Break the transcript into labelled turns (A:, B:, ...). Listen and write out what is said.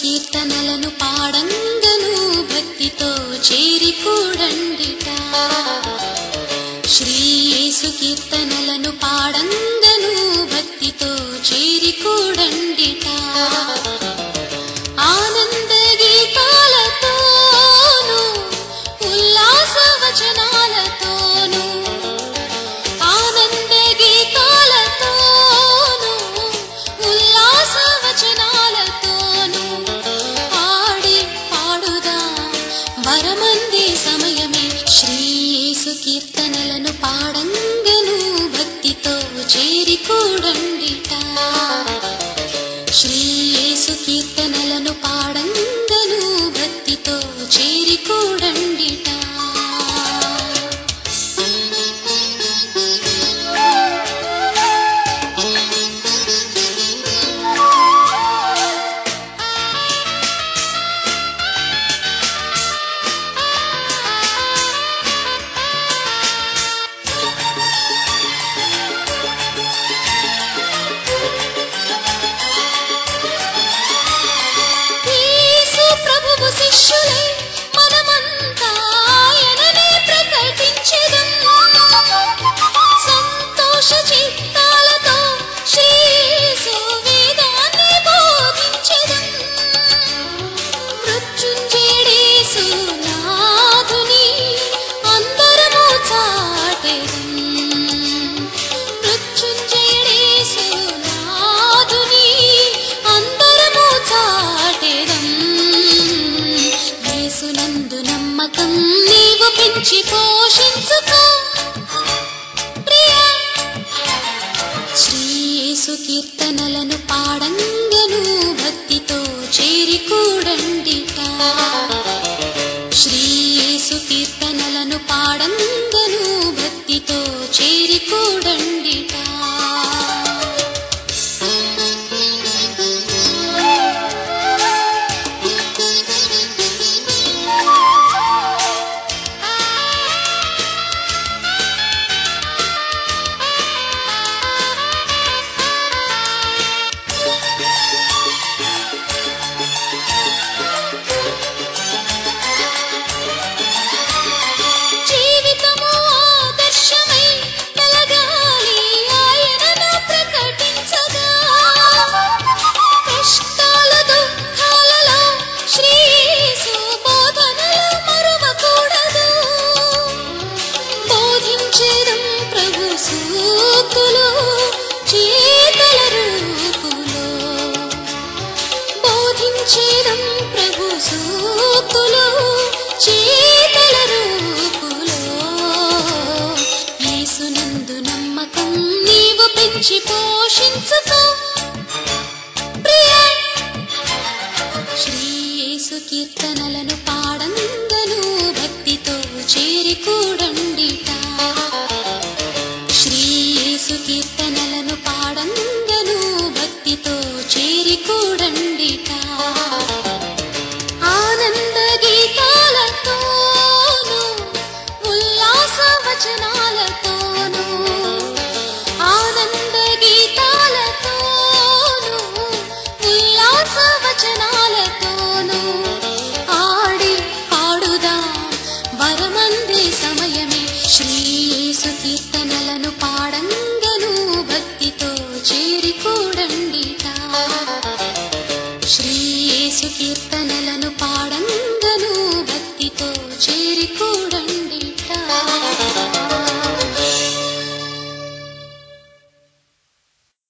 A: కీర్తనలను పాడంగను భక్తితో చేరి కూడండిట శ్రీ యేసు కీర్తనలను పాడంగను భక్తితో చేరి కూడండిట ఆనంద గీతాలతోను ఉల్లాస వచనాలతోను ఆనంద గీతాలతోను ఉల్లాస వచనాలతోను ఆడి పాడుదా వరమందే సమయమే శ్రీ యేసు కీర్తనలను పాడంగను భక్తితో చేరి కూడండిట శ్రీ యేసు కీర్తనలను పాడంగను భక్తితో చేరి కూడండిట యేసు ప్రభువు శిష్యులై మనమంతా ఆయననే ప్రకటించెదం. సంతోష చిత్తాలతో శ్రీ యేసు వేదాన్ని బోధించెదం. మృత్యుంజయుడేసు నాథుని అందరము చాటెదం. మృత్యుంజయుడేసు నాథుని అందరము చాటెదం. యేసునందు నమ్మకం నీవు పెంచి పోషించుకో ప్రియా శ్రీ యేసు కీర్తనలను పాడంగను భక్తితో చేరి కూడండిట శ్రీ యేసు కీర్తనలను పాడంగను భక్తితో చేరి కూడండిట జీవితము ఆదర్శమై వెలగాలి ఆయనను ప్రకటించగా కష్టాల దుఃఖాలలో శ్రీ యేసు బోధనలు మరువకూడదు బోధించేదం ప్రభు సూక్తులు చేతల రూపులో బోధించేదం ప్రభు సూక్తులు చేతల రూపులో యేసునందు నమ్మకం నీవు పెంచి పోషించుకో ప్రియా శ్రీ యేసు కీర్తనలను పాడంగను భక్తితో చేరి కూడండిట శ్రీ యేసు కీర్తనలను పాడంగను భక్తితో చేరి కూడండిట ఆనంద గీతాలతోను ఉల్లాస వచనాలతోను ఆనంద గీతాలతోను ఉల్లాస వచనాలతోను ఆడి పాడుదా వరమందే సమయమే శ్రీ యేసు కీర్తనలను పాడంగను భక్తితో చేరి కూడండిట శ్రీ యేసు కీర్తనలను పాడంగను